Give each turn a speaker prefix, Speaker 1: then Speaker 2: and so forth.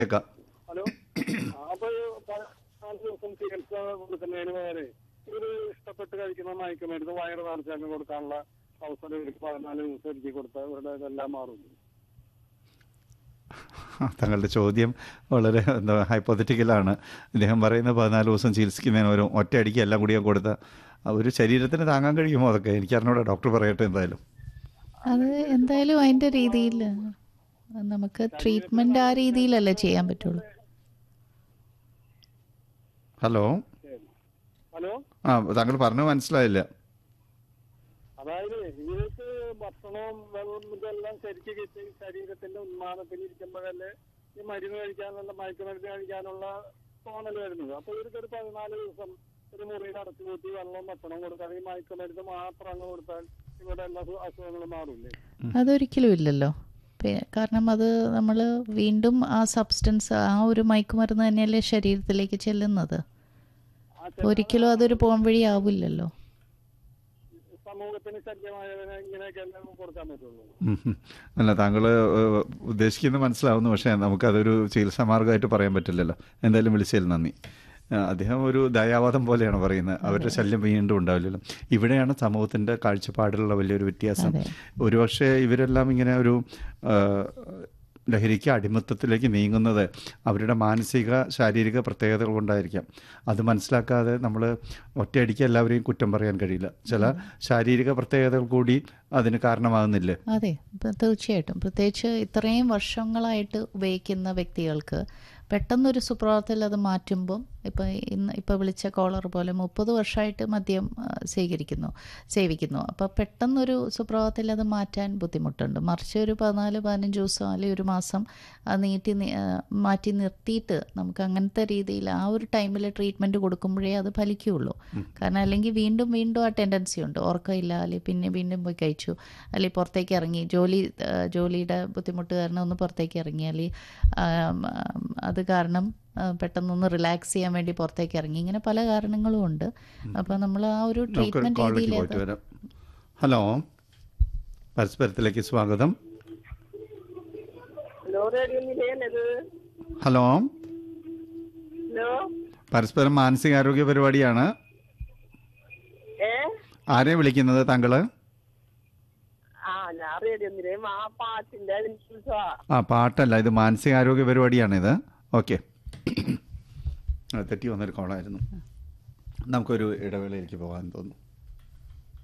Speaker 1: കേൾക്കാം
Speaker 2: ഹലോ ആ, അപ്പൊ ഈ പതിനാല് ദിവസം ചികിത്സ കൊടുക്കുന്നതിന് പകരം ഇവര് ഇഷ്ടപ്പെട്ട് കഴിക്കുന്ന മയക്കുമരുന്ന് വയറ് നിറച്ചാലും കൊടുക്കാനുള്ള അവസരം ഇവർക്ക് പതിനാല് ദിവസം ഒരുക്കി കൊടുത്താൽ ഇവരുടെ ഇതെല്ലാം മാറും
Speaker 1: തങ്ങളുടെ ചോദ്യം വളരെ എന്താ ഹൈപ്പോത്തറ്റിക്കലാണ് ഇദ്ദേഹം പറയുന്ന പതിനാല് ദിവസം ചികിത്സിക്കുന്നതിന് ഒരു ഒറ്റയടിക്ക് എല്ലാം കൂടി കൊടുത്ത ഒരു ശരീരത്തിന് താങ്ങാൻ കഴിയുമോ അതൊക്കെ എനിക്കറിഞ്ഞൂടെ ഡോക്ടർ പറയട്ടെ എന്തായാലും
Speaker 3: അത് എന്തായാലും അതിൻ്റെ രീതിയിൽ നമുക്ക് ട്രീറ്റ്മെന്റ് ആ രീതിയിലല്ലേ ചെയ്യാൻ പറ്റുള്ളൂ
Speaker 1: ഹലോ
Speaker 2: ഹലോ
Speaker 1: ആ താങ്കൾ പറഞ്ഞു മനസ്സിലായില്ല
Speaker 2: അതായത് ഇവർക്ക് ഭക്ഷണവും വെള്ളം ഇതെല്ലാം ശരിക്ക് കിട്ടി ശരീരത്തിന്റെ ഉന്മാദത്തിന് ഇരിക്കുമ്പോഴല്ലേ ഈ മരുന്ന് കഴിക്കാനുള്ള മയക്കുമരുന്ന് കഴിക്കാനുള്ള തോന്നൽ വരുന്നത് അപ്പൊ ഇവർക്ക് ഒരു പതിനാല് ദിവസം ഒരു മുറിയിൽ അടച്ചു കൂട്ടി വെള്ളവും ഭക്ഷണവും കൊടുത്താൽ ഈ മയക്കുമരുന്ന് മാത്രം അങ്ങ് കൊടുത്താൽ ഇവിടെ എല്ലാ അസു- അസുഖങ്ങളും മാറില്ലേ
Speaker 3: അതൊരിക്കലും ഇല്ലല്ലോ പി- കാരണം അത് നമ്മൾ വീണ്ടും ആ സബ്സ്റ്റൻസ് ആ ഒരു മയക്കുമരുന്ന് തന്നെയല്ലേ ശരീരത്തിലേക്ക് ചെല്ലുന്നത്
Speaker 2: ആ
Speaker 3: ഒരിക്കലും അതൊരു പോം വഴി ആവില്ലല്ലോ
Speaker 2: സമൂഹത്തിന് ശല്യമായവനെ ഇങ്ങനെയൊക്കെ എല്ലാം കൊടുക്കാൻ പറ്റുള്ളൂ
Speaker 1: ഉം ഉം. അല്ല താങ്കൾ ഉദ്ദേശിക്കുന്നത് മനസ്സിലാവുന്നു പക്ഷേ നമുക്കതൊരു ചികിത്സാ മാർഗമായിട്ട് പറയാൻ പറ്റില്ലല്ലോ എന്തായാലും വിളിച്ചതിൽ നന്ദി ആ, അദ്ദേഹം ഒരു ദയാവാദം പോലെയാണ് പറയുന്നത് അവരുടെ ശല്യം വീണ്ടും ഉണ്ടാവില്ലല്ലോ ഇവിടെയാണ് സമൂഹത്തിൻ്റെ കാഴ്ചപ്പാടിലുള്ള വലിയൊരു വ്യത്യാസം
Speaker 3: അതെ.
Speaker 1: ഒരുപക്ഷെ ഇവരെല്ലാം ഇങ്ങനെ ഒരു ആ, ലഹരിക്ക് അടിമത്തത്തിലേക്ക് നീങ്ങുന്നത് അവരുടെ മാനസിക ശാരീരിക പ്രത്യേകതകൾ കൊണ്ടായിരിക്കാം അത് മനസ്സിലാക്കാതെ നമ്മൾ ഒറ്റയടിക്ക് എല്ലാവരെയും കുറ്റം പറയാൻ കഴിയില്ല ചില ശാരീരിക പ്രത്യേകതകൾ കൂടി അതിന് കാരണമാകുന്നില്ലേ
Speaker 3: അതെ ഇപ്പം തീർച്ചയായിട്ടും പ്രത്യേകിച്ച് ഇത്രയും വർഷങ്ങളായിട്ട് ഉപയോഗിക്കുന്ന വ്യക്തികൾക്ക് പെട്ടെന്നൊരു സുപ്രഭാതത്തിൽ അത് മാറ്റുമ്പം ഇപ്പം ഇന്ന് ഇപ്പോൾ വിളിച്ച കോളർ പോലെ മുപ്പത് വർഷമായിട്ട് മദ്യം ആ, സ്വീകരിക്കുന്നു സേവിക്കുന്നു അപ്പോൾ പെട്ടെന്നൊരു സുപ്രഭാതത്തിൽ അത് മാറ്റാൻ ബുദ്ധിമുട്ടുണ്ട് മറിച്ച് ഒരു പതിനാല് പതിനഞ്ച് ദിവസം അല്ലെങ്കിൽ ഒരു മാസം അത് നീട്ടി നി- ആ, മാറ്റി നിർത്തിയിട്ട് നമുക്ക് അങ്ങനത്തെ രീതിയിൽ ആ ഒരു ടൈമിൽ ട്രീറ്റ്മെൻറ്റ് കൊടുക്കുമ്പോഴേ അത് ഫലിക്കുകയുള്ളൂ കാരണം അല്ലെങ്കിൽ വീണ്ടും വീണ്ടും ആ ടെൻഡൻസി ഉണ്ട് ഉറക്കമില്ല അല്ലെങ്കിൽ പിന്നെ വീണ്ടും പോയി കഴിച്ചു അല്ലെങ്കിൽ പുറത്തേക്ക് ഇറങ്ങി ജോലി ആ, ജോലിയുടെ ബുദ്ധിമുട്ട് കാരണം ഒന്ന് പുറത്തേക്ക് ഇറങ്ങി അല്ലെങ്കിൽ ആം, ആം, അത് കാരണം ആ, പെട്ടെന്നൊന്ന് റിലാക്സ് ചെയ്യാൻ വേണ്ടി പുറത്തേക്ക് ഇറങ്ങി ഇങ്ങനെ പല കാരണങ്ങളും ഉണ്ട് അപ്പോൾ നമ്മൾ ആ ഒരു
Speaker 1: നമുക്ക്
Speaker 3: ട്രീറ്റ്മെൻറ്റ്
Speaker 1: കോളിലേക്ക്
Speaker 3: രീതിയിൽ
Speaker 1: പോയിട്ട് വരാം ഹലോ പരസ്പരത്തിലേക്ക് സ്വാഗതം
Speaker 4: ഹലോ റേഡിയോ നിലയല്ലത്
Speaker 1: ഹലോ
Speaker 4: ഹലോ
Speaker 1: പരസ്പരം മാനസികാരോഗ്യ പരിപാടിയാണ്
Speaker 4: ഏ
Speaker 1: ആരെയും വിളിക്കുന്നത് താങ്കൾ
Speaker 4: ആ ഞാൻ റേഡിയോ നിലയം ആ പാട്ടിന്റെ വിളിച്ചാ
Speaker 1: ആ പാട്ടല്ല ഇത് മാനസികാരോഗ്യ പരിപാടിയാണിത് ഓക്കെ തെറ്റി വന്നൊരു കോളായിരുന്നു നമുക്കൊരു ഇടവേളയിലേക്ക് പോകാൻ തോന്നുന്നു